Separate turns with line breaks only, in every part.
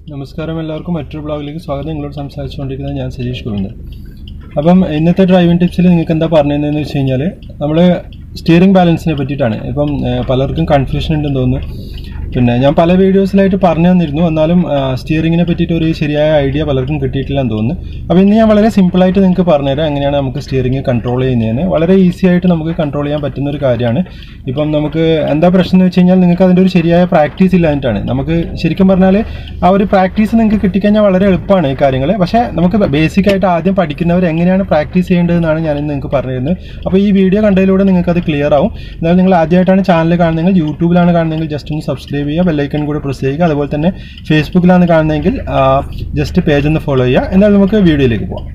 നമസ്കാരം എല്ലാവർക്കും മറ്റൊരു ബ്ലോഗിലേക്ക് സ്വാഗതം നിങ്ങളോട് സംസാരിച്ചുകൊണ്ടിരിക്കുന്നത് ഞാൻ സജീഷ് ഗോവിന്ദൻ അപ്പം ഇന്നത്തെ ഡ്രൈവിംഗ് ടിപ്സിൽ നിങ്ങൾക്ക് എന്താ പറഞ്ഞതെന്ന് വെച്ച് കഴിഞ്ഞാൽ നമ്മൾ സ്റ്റിയറിംഗ് ബാലൻസിനെ പറ്റിയിട്ടാണ് ഇപ്പം ഏഹ്, പലർക്കും കൺഫ്യൂഷൻ ഉണ്ടെന്ന് തോന്നുന്നു പിന്നെ ഞാൻ പല വീഡിയോസിലായിട്ട് പറഞ്ഞു തന്നിരുന്നു എന്നാലും സ്റ്റിയറിങ്ങിനെ പറ്റിയിട്ട് ഒരു ശരിയായ ഐഡിയ പലർക്കും കിട്ടിയിട്ടില്ലെന്ന് തോന്നുന്നു അപ്പോൾ ഇന്ന് ഞാൻ വളരെ സിമ്പിളായിട്ട് നിങ്ങൾക്ക് പറഞ്ഞുതരാം എങ്ങനെയാണ് നമുക്ക് സ്റ്റിയറിംഗ് കൺട്രോൾ ചെയ്യുന്നതിന് വളരെ ഈസി ആയിട്ട് നമുക്ക് കൺട്രോൾ ചെയ്യാൻ പറ്റുന്ന ഒരു കാര്യമാണ് ഇപ്പം നമുക്ക് എന്താ പ്രശ്നം എന്ന് വെച്ച് കഴിഞ്ഞാൽ നിങ്ങൾക്ക് അതിൻ്റെ ഒരു ശരിയായ പ്രാക്ടീസ് ഇല്ലാഞ്ഞിട്ടാണ് നമുക്ക് ശരിക്കും പറഞ്ഞാൽ ആ ഒരു പ്രാക്ടീസ് നിങ്ങൾക്ക് കിട്ടിക്കഴിഞ്ഞാൽ വളരെ എളുപ്പമാണ് ഈ കാര്യങ്ങൾ പക്ഷേ നമുക്ക് ബേസിക് ആയിട്ട് ആദ്യം പഠിക്കുന്നവർ എങ്ങനെയാണ് പ്രാക്ടീസ് ചെയ്യേണ്ടതെന്നാണ് ഞാൻ ഇന്ന് നിങ്ങൾക്ക് പറഞ്ഞു തരുന്നത് അപ്പോൾ ഈ വീഡിയോ കണ്ടതിലൂടെ നിങ്ങൾക്ക് അത് ക്ലിയർ ആവും എന്നാൽ നിങ്ങൾ ആദ്യമായിട്ടാണ് ചാനൽ കാണുന്നതെങ്കിൽ യൂട്യൂബിലാണ് കാണുന്നതെങ്കിൽ ജസ്റ്റ് ഒന്ന് സബ്സ്ക്രൈബ് ചെയ്യുക ബെല്ലൈക്കൺ കൂടെ പ്രസ് ചെയ്യുക അതുപോലെ തന്നെ ഫേസ്ബുക്കിലാണ് കാണുന്നതെങ്കിൽ ജസ്റ്റ് പേജ് ഒന്ന് ഫോളോ ചെയ്യുക എന്നാൽ നമുക്ക് വീഡിയോയിലേക്ക് പോകാം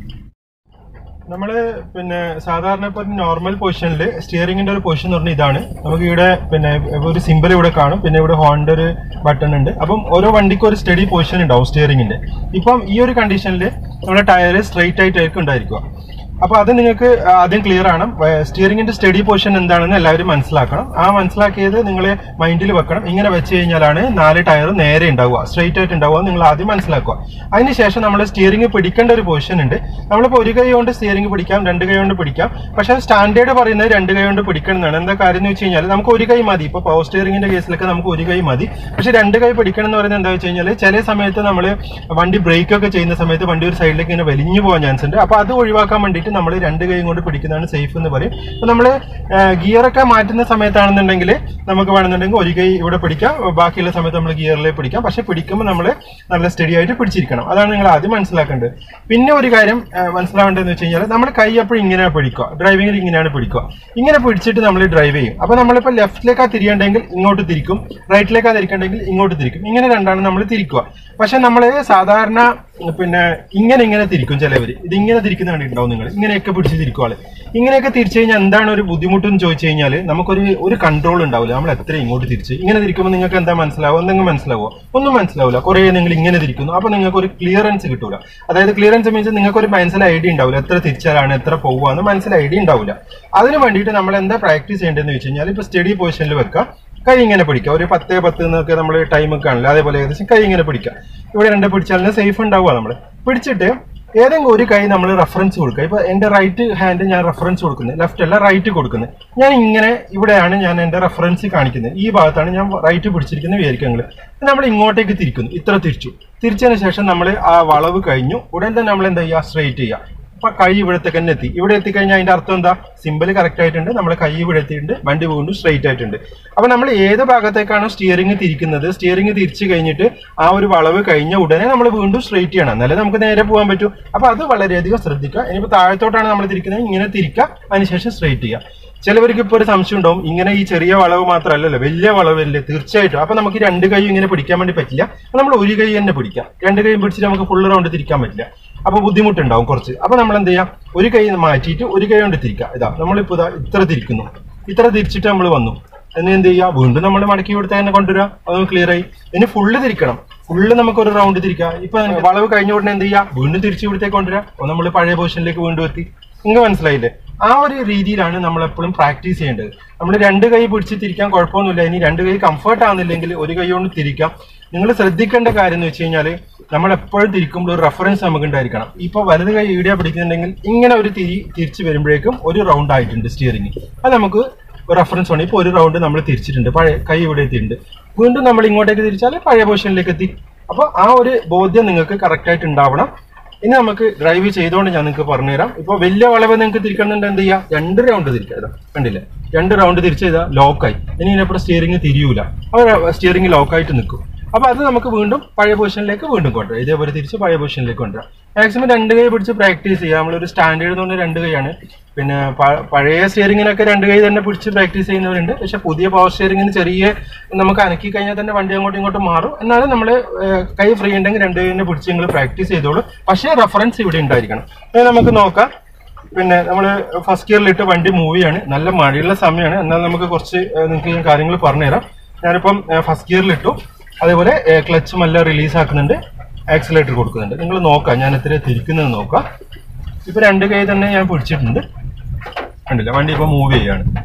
നമ്മൾ പിന്നെ സാധാരണ ഇപ്പോൾ നോർമൽ പൊസിഷനിൽ സ്റ്റിയറിംഗിന്റെ ഒരു പൊസിഷൻ എന്ന് പറഞ്ഞാൽ ഇതാണ് നമുക്ക് ഇവിടെ പിന്നെ ഒരു സിമ്പിൾ ഇവിടെ കാണും പിന്നെ ഇവിടെ ഹോണിന്റെ ഒരു ബട്ടൺ ഉണ്ട് അപ്പം ഓരോ വണ്ടിക്കും ഒരു സ്റ്റഡി പൊസിഷൻ ഉണ്ടാവും സ്റ്റിയറിംഗിന്റെ ഇപ്പം ഈ ഒരു കണ്ടീഷനിൽ നമ്മുടെ ടയർ സ്ട്രെയിറ്റ് ആയിട്ടായിരിക്കും ഉണ്ടായിരിക്കുക അപ്പൊ അത് നിങ്ങൾക്ക് ആദ്യം ക്ലിയർ ആണ് സ്റ്റിയറിംഗിന്റെ സ്റ്റഡി പൊസിഷൻ എന്താണെന്ന് എല്ലാവരും മനസ്സിലാക്കണം ആ മനസ്സിലാക്കിയത് നിങ്ങൾ മൈൻഡിൽ വെക്കണം ഇങ്ങനെ വെച്ച് കഴിഞ്ഞാലാണ് നാല് ടയർ നേരെ ഉണ്ടാവുക സ്ട്രെയിറ്റ് ആയിട്ട് ഉണ്ടാവുക നിങ്ങൾ ആദ്യം മനസ്സിലാക്കുക അതിനുശേഷം നമ്മൾ സ്റ്റിയറിംഗ് പിടിക്കേണ്ട ഒരു പൊസിഷൻ ഉണ്ട് നമ്മളിപ്പോൾ ഒരു കൈ കൊണ്ട് സ്റ്റിയറിംഗ് പിടിക്കാം രണ്ട് കൈ കൊണ്ട് പിടിക്കാം പക്ഷെ സ്റ്റാൻഡേർഡ് പറയുന്നത് രണ്ട് കൈ കൊണ്ട് പിടിക്കണം എന്നാണ് എന്താ കാര്യം എന്ന് വെച്ച് കഴിഞ്ഞാൽ നമുക്ക് ഒരു കൈ മതി ഇപ്പോൾ പവർ സ്റ്റിയറിംഗിന്റെ കേസിലൊക്കെ നമുക്ക് ഒരു കൈ മതി പക്ഷെ രണ്ട് കൈ പിടിക്കണം എന്ന് പറയുന്നത് എന്താ വെച്ച് കഴിഞ്ഞാൽ ചില സമയത്ത് നമ്മൾ വണ്ടി ബ്രേക്ക് ഒക്കെ ചെയ്യുന്ന സമയത്ത് വണ്ടി ഒരു സൈഡിലേക്ക് ഇങ്ങനെ വലിഞ്ഞു പോകാൻ ചാൻസ് ഉണ്ട് അപ്പൊ അത് ഒഴിവാക്കാൻ വേണ്ടിയിട്ട് നമ്മൾ രണ്ട് കൈയും കൊണ്ട് പിടിക്കുന്നതാണ് സേഫ് എന്ന് പറയും അപ്പൊ നമ്മൾ ഗിയറൊക്കെ മാറ്റുന്ന സമയത്താണെന്നുണ്ടെങ്കിൽ നമുക്ക് വേണമെന്നുണ്ടെങ്കിൽ ഒരു കൈ ഇവിടെ പിടിക്കാം ബാക്കിയുള്ള സമയത്ത് നമ്മൾ ഗിയറിലേക്ക് പിടിക്കാം പക്ഷെ പിടിക്കുമ്പോൾ നമ്മൾ നല്ല സ്റ്റഡി ആയിട്ട് പിടിച്ചിരിക്കണം അതാണ് നിങ്ങൾ ആദ്യം മനസ്സിലാക്കേണ്ടത് പിന്നെ ഒരു കാര്യം ആ, മനസ്സിലാവേണ്ടതെന്ന് വെച്ച് കഴിഞ്ഞാൽ നമ്മൾ കൈ എപ്പോഴും ഇങ്ങനെയാണ് പിടിക്കുക ഡ്രൈവിംഗിൽ ഇങ്ങനെയാണ് പിടിക്കുക ഇങ്ങനെ പിടിച്ചിട്ട് നമ്മൾ ഡ്രൈവ് ചെയ്യും അപ്പൊ നമ്മളിപ്പോൾ ലെഫ്റ്റിലേക്കാ തിരിയണ്ടെങ്കിൽ ഇങ്ങോട്ട് തിരിക്കും റൈറ്റിലേക്കാ തിരിക്കണ്ടെങ്കിൽ ഇങ്ങോട്ട് തിരിക്കും ഇങ്ങനെ രണ്ടാണ് നമ്മൾ തിരിക്കുക പക്ഷെ നമ്മൾ സാധാരണ പിന്നെ ഇങ്ങനെ ഇങ്ങനെ തിരിക്കും ചിലവർ ഇത് ഇങ്ങനെ തിരിക്കുന്ന കണ്ടിട്ടുണ്ടാവും നിങ്ങൾ ഇങ്ങനെയൊക്കെ പിടിച്ച് തിരിക്കുവാള് ഇങ്ങനെയൊക്കെ തിരിച്ചു കഴിഞ്ഞാൽ എന്താണ് ഒരു ബുദ്ധിമുട്ടെന്ന് ചോദിച്ചു കഴിഞ്ഞാൽ നമുക്കൊരു ഒരു കൺട്രോൾ ഉണ്ടാവില്ല നമ്മൾ എത്ര ഇങ്ങോട്ട് തിരിച്ച് ഇങ്ങനെ തിരിക്കുമ്പോൾ നിങ്ങൾക്ക് എന്താ മനസ്സിലാവുക എന്തെങ്കിലും മനസ്സിലാവുക ഒന്നും മനസ്സിലാവില്ല കുറേ നിങ്ങൾ ഇങ്ങനെ തിരിക്കുന്നു അപ്പൊ നിങ്ങൾക്ക് ഒരു ക്ലിയറൻസ് കിട്ടൂല അതായത് ക്ലിയറൻസ് മീൻസ് നിങ്ങൾക്ക് ഒരു മനസ്സിൽ ഐഡിയ ഉണ്ടാവില്ല എത്ര തിരിച്ചാലാണ് എത്ര പോവുകയെന്ന് മനസ്സിൽ ഐഡിയ ഉണ്ടാവില്ല അതിന് വേണ്ടിയിട്ട് നമ്മൾ എന്താ പ്രാക്ടീസ് ചെയ്യേണ്ടതെന്ന് വെച്ച് കഴിഞ്ഞാൽ ഇപ്പൊ സ്റ്റഡി പൊസിഷനിൽ വെക്കുക കൈ ഇങ്ങനെ പിടിക്കുക ഒരു പത്ത് പത്ത് എന്നൊക്കെ നമ്മൾ ടൈം ഒക്കെ ആണല്ലോ അതേപോലെ ഏകദേശം കൈ ഇങ്ങനെ പിടിക്കുക ഇവിടെ രണ്ട് പിടിച്ചാൽ സേഫ് ഉണ്ടാവുക നമ്മൾ പിടിച്ചിട്ട് ഏതെങ്കിലും ഒരു കൈ നമ്മൾ റെഫറൻസ് കൊടുക്കുക ഇപ്പൊ എന്റെ റൈറ്റ് ഹാൻഡ് ഞാൻ റെഫറൻസ് കൊടുക്കുന്നത് ലെഫ്റ്റ് അല്ല റൈറ്റ് കൊടുക്കുന്നത് ഞാൻ ഇങ്ങനെ ഇവിടെയാണ് ഞാൻ എന്റെ റെഫറൻസ് കാണിക്കുന്നത് ഈ ഭാഗത്താണ് ഞാൻ റൈറ്റ് പിടിച്ചിരിക്കുന്നത് വിചാരിക്കുക നമ്മൾ ഇങ്ങോട്ടേക്ക് തിരിക്കുന്നു ഇത്ര തിരിച്ചു തിരിച്ചതിന് ശേഷം നമ്മൾ ആ വളവ് കഴിഞ്ഞു ഉടൻ തന്നെ നമ്മൾ എന്താ ചെയ്യുക സ്ട്രെയിറ്റ് ചെയ്യുക അപ്പൊ കൈ ഇവിടത്തേക്ക് തന്നെ എത്തി ഇവിടെ എത്തിക്കഴിഞ്ഞാൽ അതിന്റെ അർത്ഥം എന്താ സിമ്പിൾ കറക്റ്റ് ആയിട്ടുണ്ട് നമ്മൾ കൈ ഇവിടെ എത്തിയിട്ടുണ്ട് വണ്ടി വീണ്ടും സ്ട്രെയിറ്റ് ആയിട്ടുണ്ട് അപ്പൊ നമ്മൾ ഏത് ഭാഗത്തേക്കാണോ സ്റ്റിയറിംഗ് തിരിക്കുന്നത് സ്റ്റിയറിംഗ് തിരിച്ചു കഴിഞ്ഞിട്ട് ആ ഒരു വളവ് കഴിഞ്ഞ ഉടനെ നമ്മൾ വീണ്ടും സ്ട്രെയിറ്റ് ചെയ്യണം എന്നാലേ നമുക്ക് നേരെ പോകാൻ പറ്റൂ അപ്പൊ അത് വളരെയധികം ശ്രദ്ധിക്കുക ഇനിയിപ്പോ താഴത്തോട്ടാണ് നമ്മൾ തിരിക്കുന്നത് ഇങ്ങനെ തിരിക്കുക അതിനുശേഷം സ്ട്രെയിറ്റ് ചെയ്യുക ചിലവർക്ക് ഇപ്പൊ ഒരു സംശയം ഉണ്ടാവും ഇങ്ങനെ ഈ ചെറിയ വളവ് മാത്രമല്ലല്ലോ വലിയ വളവല്ലേ തീർച്ചയായിട്ടും അപ്പൊ നമുക്ക് രണ്ട് കൈ ഇങ്ങനെ പിടിക്കാൻ വേണ്ടി പറ്റില്ല അപ്പൊ നമ്മൾ ഒരു കൈ തന്നെ പിടിക്കാം രണ്ട് കൈ പിടിച്ചിട്ട് നമുക്ക് ഫുൾ റൗണ്ട് തിരിക്കാൻ പറ്റില്ല അപ്പൊ ബുദ്ധിമുട്ടുണ്ടാവും കുറച്ച് അപ്പൊ നമ്മൾ എന്ത് ചെയ്യാം ഒരു കൈ മാറ്റിയിട്ട് ഒരു കൈ കൊണ്ട് തിരിക്കാം ഇതാ നമ്മളിപ്പോ ഇതാ ഇത്ര തിരിക്കുന്നു ഇത്ര തിരിച്ചിട്ട് നമ്മൾ വന്നു എന്ന് എന്ത് ചെയ്യുക വീണ്ടും നമ്മൾ മടക്കി കൊടുത്താൽ തന്നെ കൊണ്ടുവരിക അത് ക്ലിയർ ആയി ഇനി ഫുള്ള് തിരിക്കണം ഫുള്ള് നമുക്ക് ഒരു റൗണ്ട് തിരിക്കാം ഇപ്പൊ വളവ് കഴിഞ്ഞ ഉടനെ എന്ത് ചെയ്യുക വീണ്ടും തിരിച്ച് ഇവിടത്തേക്ക് കൊണ്ടുവരിക അപ്പൊ നമ്മൾ പഴയ പൊസിഷനിലേക്ക് വീണ്ടും എത്തി നിങ്ങൾക്ക് മനസ്സിലായില്ലേ ആ ഒരു രീതിയിലാണ് നമ്മൾ എപ്പോഴും പ്രാക്ടീസ് ചെയ്യേണ്ടത് നമ്മൾ രണ്ട് കൈ പിടിച്ച് തിരിക്കാൻ കുഴപ്പമൊന്നുമില്ല ഇനി രണ്ട് കൈ കംഫർട്ട് ആവുന്നില്ലെങ്കിൽ ഒരു കൈ കൊണ്ട് തിരിക്കാം നിങ്ങൾ ശ്രദ്ധിക്കേണ്ട കാര്യം എന്ന് വെച്ച് കഴിഞ്ഞാൽ നമ്മൾ എപ്പോഴും തിരിക്കുമ്പോൾ ഒരു റെഫറൻസ് നമുക്ക് ഉണ്ടായിരിക്കണം ഇപ്പൊ വലത് കൈ ഈടിയ പിടിക്കുന്നുണ്ടെങ്കിൽ ഇങ്ങനെ ഒരു തിരി തിരിച്ചു വരുമ്പോഴേക്കും ഒരു റൗണ്ട് ആയിട്ടുണ്ട് സ്റ്റിയറിംഗ് അത് നമുക്ക് റെഫറൻസ് ആണ് ഇപ്പൊ ഒരു റൗണ്ട് നമ്മൾ തിരിച്ചിട്ടുണ്ട് പഴയ കൈ ഇവിടെ എത്തിയിട്ടുണ്ട് വീണ്ടും നമ്മൾ ഇങ്ങോട്ടേക്ക് തിരിച്ചാൽ പഴയ പൊസിഷനിലേക്ക് എത്തി അപ്പൊ ആ ഒരു ബോധ്യം നിങ്ങൾക്ക് കറക്റ്റ് ആയിട്ട് ഉണ്ടാവണം ഇനി നമുക്ക് ഡ്രൈവ് ചെയ്തുകൊണ്ട് ഞാൻ നിങ്ങൾക്ക് പറഞ്ഞുതരാം ഇപ്പൊ വലിയ വളവ് നിങ്ങൾക്ക് തിരിക്കണമെന്നുണ്ട് എന്ത് ചെയ്യാം രണ്ട് റൗണ്ട് തിരിക്കുക ഇതാ കണ്ടില്ലേ രണ്ട് റൗണ്ട് തിരിച്ച് ചെയ്താൽ ലോക്കായി ഇനി ഇതിനപ്പുറം സ്റ്റിയറിംഗ് തിരിയൂല അപ്പോൾ സ്റ്റിയറിംഗ് ലോക്കായിട്ട് നിൽക്കും അപ്പൊ അത് നമുക്ക് വീണ്ടും പഴയ പൊസിഷനിലേക്ക് വീണ്ടും കൊണ്ടുവരാം ഇതേപോലെ തിരിച്ച് പഴയ പൊസിഷനിലേക്ക് കൊണ്ടുവരാം മാക്സിമം രണ്ട് കൈ പിടിച്ച് പ്രാക്ടീസ് ചെയ്യാം നമ്മളൊരു സ്റ്റാൻഡേർഡ് എന്ന് പറഞ്ഞാൽ രണ്ട് കൈയാണ് പിന്നെ പ- പഴയ സ്റ്റിയറിങ്ങിനൊക്കെ രണ്ട് കൈ തന്നെ പിടിച്ച് പ്രാക്ടീസ് ചെയ്യുന്നവരുണ്ട് പക്ഷെ പുതിയ പവർ സ്റ്റിയറിങ്ങിന് ചെറിയ നമുക്ക് അനക്കി കഴിഞ്ഞാൽ തന്നെ വണ്ടി അങ്ങോട്ടും ഇങ്ങോട്ടും മാറും എന്നാലും നമ്മൾ കൈ ഫ്രീ ഉണ്ടെങ്കിൽ രണ്ട് കൈ തന്നെ പിടിച്ച് നിങ്ങൾ പ്രാക്ടീസ് ചെയ്തോളൂ പക്ഷേ റെഫറൻസ് ഇവിടെ ഉണ്ടായിരിക്കണം ഇത് നമുക്ക് നോക്കാം പിന്നെ നമ്മൾ ഫസ്റ്റ് ഗിയറിലിട്ട് വണ്ടി മൂവ് ചെയ്യാണ് നല്ല മഴയുള്ള സമയമാണ് എന്നാൽ നമുക്ക് കുറച്ച് ഏഹ്, നിങ്ങൾക്ക് ഞാൻ കാര്യങ്ങൾ പറഞ്ഞുതരാം ഞാനിപ്പം ഫസ്റ്റ് ഗിയറിലിട്ടു അതേപോലെ ക്ലച്ച് മെല്ലെ റിലീസ് ആക്കുന്നുണ്ട് ആക്സിലേറ്റർ കൊടുക്കുന്നുണ്ട് നിങ്ങൾ നോക്കാം ഞാൻ എത്ര തിരിക്കുന്നത് നോക്കാം ഇപ്പൊ രണ്ട് കൈ തന്നെ ഞാൻ പിടിച്ചിട്ടുണ്ട് കണ്ടില്ല വണ്ടി ഇപ്പൊ മൂവ് ചെയ്യാണ്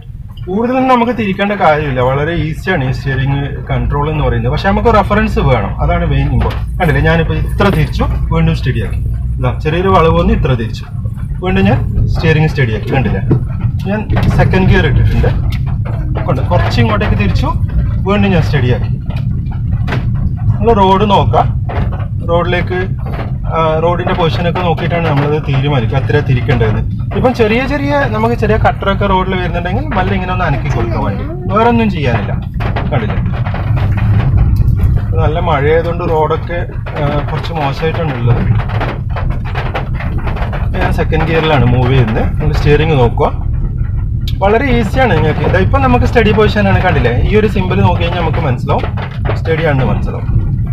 കൂടുതലൊന്നും നമുക്ക് തിരിക്കേണ്ട കാര്യമില്ല വളരെ ഈസിയാണ് ഈ സ്റ്റിയറിംഗ് കൺട്രോൾ എന്ന് പറയുന്നത് പക്ഷെ നമുക്ക് റെഫറൻസ് വേണം അതാണ് മെയിൻ ഇമ്പോർട്ടൻറ്റ് കണ്ടില്ലേ ഞാനിപ്പോൾ ഇത്ര തിരിച്ചു വീണ്ടും സ്റ്റഡി ആക്കി ഇതാ ചെറിയൊരു വളവ് വന്ന് ഇത്ര തിരിച്ചു വീണ്ടും ഞാൻ സ്റ്റിയറിംഗ് സ്റ്റഡി ആക്കി കണ്ടില്ലേ ഞാൻ സെക്കൻഡ് ഗിയർ ഇട്ടിട്ടുണ്ട് കൊണ്ട് കുറച്ച് ഇങ്ങോട്ടേക്ക് തിരിച്ചു വീണ്ടും ഞാൻ സ്റ്റഡി ആക്കി നമ്മൾ റോഡ് നോക്കാം റോഡിലേക്ക് ആ, റോഡിന്റെ പൊസിഷനൊക്കെ നോക്കിയിട്ടാണ് നമ്മളത് തീരുമാനിക്കുക എത്ര തിരിക്കേണ്ടതെന്ന് ഇപ്പം ചെറിയ ചെറിയ നമുക്ക് ചെറിയ കട്ടറൊക്കെ റോഡിൽ വരുന്നുണ്ടെങ്കിൽ മല്ല ഇങ്ങനെ ഒന്ന് അനക്കി കൊടുക്കാൻ വേണ്ടി വേറെ ഒന്നും ചെയ്യാനില്ല കണ്ടില്ലേ ഇപ്പൊ നല്ല മഴയായതുകൊണ്ട് റോഡൊക്കെ ആ, കുറച്ച് മോശമായിട്ടാണ് ഉള്ളത് ഞാൻ സെക്കൻഡ് ഗിയറിലാണ് മൂവ് ചെയ്യുന്നത് നിങ്ങൾ സ്റ്റിയറിംഗ് നോക്കുക വളരെ ഈസിയാണ് നിങ്ങൾക്ക് ഇതാ ഇപ്പം നമുക്ക് സ്റ്റഡി പൊസിഷനാണ് കണ്ടില്ലേ ഈ ഒരു സിമ്പിൾ നോക്കി കഴിഞ്ഞാൽ നമുക്ക് മനസ്സിലാവും സ്റ്റഡി ആണെന്ന് മനസ്സിലാവും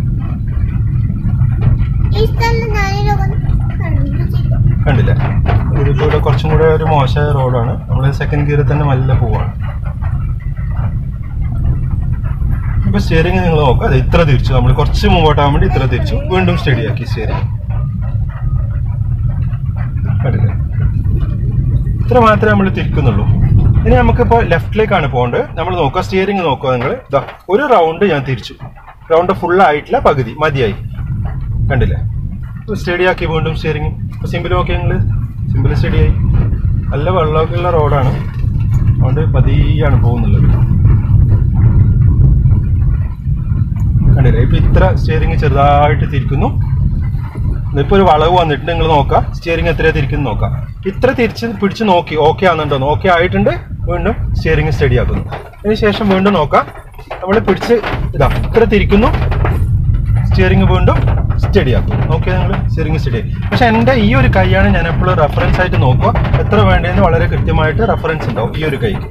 ഈ സ്ഥലം ഞാനിതൊക്കെ കണ്ടിട്ടില്ല
കണ്ടില്ലേ ഇതിപ്പോ ഇവിടെ കുറച്ചും കൂടെ ഒരു മോശമായ റോഡാണ് നമ്മൾ സെക്കൻഡ് ഗിയറിൽ തന്നെ നല്ല പോവാണ് ഇപ്പൊ സ്റ്റിയറിംഗ് നിങ്ങൾ നോക്കുക അത് ഇത്ര തിരിച്ചു നമ്മൾ കുറച്ച് മുമ്പോട്ടാകാൻ വേണ്ടി ഇത്ര തിരിച്ചു വീണ്ടും സ്റ്റഡി ആക്കി സ്റ്റിയറിംഗ് കണ്ടില്ലേ ഇത്ര മാത്രമേ നമ്മൾ തിരിക്കുന്നുള്ളൂ ഇനി നമുക്കിപ്പോൾ ലെഫ്റ്റിലേക്കാണ് പോകേണ്ടത് നമ്മൾ നോക്കുക സ്റ്റിയറിംഗ് നോക്കുക നിങ്ങൾ ഇതാ ഒരു റൗണ്ട് ഞാൻ തിരിച്ചു റൗണ്ട് ഫുൾ ആയിട്ടില്ല പകുതി മതിയായി കണ്ടില്ലേ സ്റ്റഡി ആക്കി വീണ്ടും സ്റ്റിയറിംഗ് സിമ്പിൾ നോക്കി നിങ്ങൾ സിമ്പിൾ സ്റ്റഡി ആയി നല്ല വെള്ളമൊക്കെ ഉള്ള റോഡാണ് അതുകൊണ്ട് പതിയാണ് പോകുന്നുള്ളത് കണ്ടില്ലേ ഇപ്പൊ ഇത്ര സ്റ്റിയറിംഗ് ചെറുതായിട്ട് തിരിക്കുന്നു ഇപ്പൊ ഒരു വളവ് വന്നിട്ട് നിങ്ങൾ നോക്കാം സ്റ്റിയറിംഗ് എത്രയാ തിരിക്കുന്നു നോക്കാം ഇത്ര തിരിച്ച് പിടിച്ച് നോക്കി ഓക്കെ ആണെന്നുണ്ടോ ഓക്കെ ആയിട്ടുണ്ട് വീണ്ടും സ്റ്റിയറിംഗ് സ്റ്റഡി ആക്കുന്നു അതിന് ശേഷം വീണ്ടും നോക്കാം നമ്മൾ പിടിച്ച് ഇതാ ഇത്ര തിരിക്കുന്നു സ്റ്റിയറിംഗ് വീണ്ടും സ്റ്റഡി ആക്കും ഓക്കെ നിങ്ങൾ സ്റ്റിയറിംഗ് സ്റ്റഡി ആക്കി പക്ഷെ എൻ്റെ ഈ ഒരു കൈയാണ് ഞാൻ എപ്പോഴും റെഫറൻസ് ആയിട്ട് നോക്കുക എത്ര വേണ്ടതെന്ന് വളരെ കൃത്യമായിട്ട് റെഫറൻസ് ഉണ്ടാവും ഈ ഒരു കൈക്ക്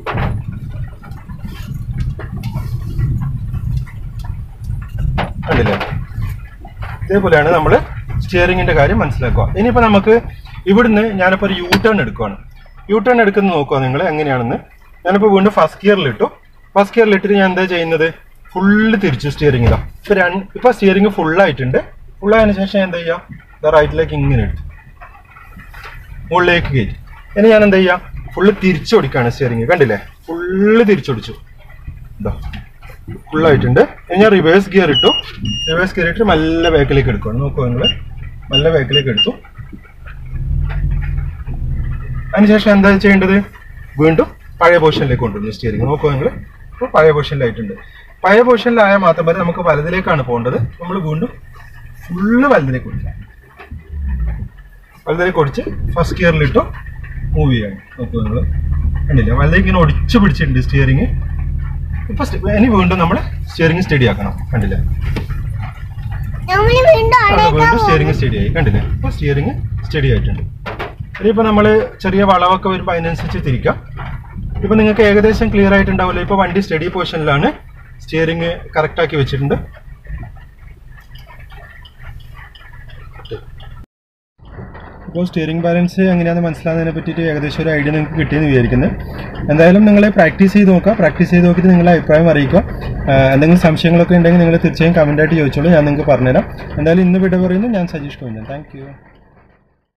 കണ്ടില്ലേ ഇതേപോലെയാണ് നമ്മൾ സ്റ്റിയറിംഗിന്റെ കാര്യം മനസ്സിലാക്കുക ഇനിയിപ്പോൾ നമുക്ക് ഇവിടുന്ന് ഞാനിപ്പോൾ ഒരു യൂ ടേൺ എടുക്കുവാണ് യൂ ടേൺ എടുക്കുന്നത് നോക്കുക നിങ്ങൾ എങ്ങനെയാണെന്ന് ഞാനിപ്പോൾ വീണ്ടും ഫസ്റ്റ് ഗിയറിൽ ഇട്ടു ഫസ്റ്റ് ഗിയറിൽ ഇട്ടിട്ട് ഞാൻ എന്താ ചെയ്യുന്നത് ഫുള്ള് തിരിച്ചു സ്റ്റിയറിംഗ് ഇതാ ഇപ്പൊ രണ്ട് ഇപ്പൊ സ്റ്റിയറിംഗ് ഫുള്ളായിട്ടുണ്ട് ഫുള്ളായതിനു ശേഷം ഞാൻ എന്താ ചെയ്യാം ഇതാ റൈറ്റിലേക്ക് ഇങ്ങനെ എടുത്തു മുകളിലേക്ക് കയറ്റി ഇനി ഞാൻ എന്താ ചെയ്യാം ഫുള്ള് തിരിച്ചൊടിക്കാണ് സ്റ്റിയറിംഗ് കണ്ടില്ലേ ഫുള്ള് തിരിച്ചൊടിച്ചു ഇതാ ഫുള്ളായിട്ടുണ്ട് ഇനി ഞാൻ റിവേഴ്സ് ഗിയർ ഇട്ടു റിവേഴ്സ് ഗിയർ ഇട്ട് നല്ല ബാക്കിലേക്ക് എടുക്കണം നോക്കൂ നിങ്ങൾ നല്ല ബാക്കിലേക്ക് എടുത്തു അതിനുശേഷം എന്താ ചെയ്യേണ്ടത് വീണ്ടും പഴയ പൊസിഷനിലേക്ക് കൊണ്ടുവന്നു സ്റ്റിയറിംഗ് നോക്കൂ നിങ്ങൾ ഇപ്പോൾ പഴയ പൊസിഷനിലായിട്ടുണ്ട് പഴയ പൊസിഷനിലായാൽ മാത്രം മതി നമുക്ക് വലതിലേക്കാണ് പോകേണ്ടത് നമ്മൾ വീണ്ടും ഫുള്ള് വലതിലേക്ക് കൊടുക്കാം വലതിലേക്ക് ഒടിച്ച് ഫസ്റ്റ് ഗിയറിലിട്ടു മൂവ് ചെയ്യാണ് നോക്കൂ നിങ്ങൾ കണ്ടില്ല വലതിലേക്ക് ഇങ്ങനെ ഒടിച്ചു പിടിച്ചിട്ടുണ്ട് സ്റ്റിയറിംഗ് ഇപ്പൊ സ്റ്റെ- ഇനി വീണ്ടും നമ്മൾ സ്റ്റിയറിംഗ് സ്റ്റഡി ആക്കണം കണ്ടില്ലേ
നമ്മൾ വീണ്ടും
ആണ്
അവിടേക്കാ
വീണ്ടും സ്റ്റിയറിംഗ് സ്റ്റഡി ആയി കണ്ടില്ലേ ഇപ്പൊ സ്റ്റിയറിംഗ് സ്റ്റഡി ആയിട്ടുണ്ട് ഇനിയിപ്പോ നമ്മൾ ചെറിയ വളവൊക്കെ വരുമ്പോൾ അതിനനുസരിച്ച് തിരിക്കാം ഇപ്പൊ നിങ്ങൾക്ക് ഏകദേശം ക്ലിയർ ആയിട്ടുണ്ടാവില്ല ഇപ്പൊ വണ്ടി സ്റ്റഡി പൊസിഷനിലാണ് സ്റ്റിയറിംഗ് കറക്റ്റ് ആക്കി വെച്ചിട്ടുണ്ട് ഇപ്പോൾ സ്റ്റിയറിംഗ് ബാലൻസ് എങ്ങനെയാണെന്ന് മനസ്സിലാകുന്നതിനെ പറ്റിയിട്ട് ഏകദേശം ഒരു ഐഡിയ നിങ്ങൾക്ക് കിട്ടിയെന്ന് വിചാരിക്കുന്നത് എന്തായാലും നിങ്ങൾ പ്രാക്ടീസ് ചെയ്ത് നോക്കുക പ്രാക്ടീസ് ചെയ്ത് നോക്കിയിട്ട് നിങ്ങളുടെ അഭിപ്രായം അറിയിക്കുക ആ, എന്തെങ്കിലും സംശയങ്ങളൊക്കെ ഉണ്ടെങ്കിൽ നിങ്ങൾ തീർച്ചയായും കമൻറ്റായിട്ട് ചോദിച്ചോളൂ ഞാൻ നിങ്ങൾക്ക് പറഞ്ഞുതരാം എന്തായാലും ഇന്ന് വിട പറയുന്നു ഞാൻ സജീഷ് ഗോവിന്ദൻ താങ്ക് യു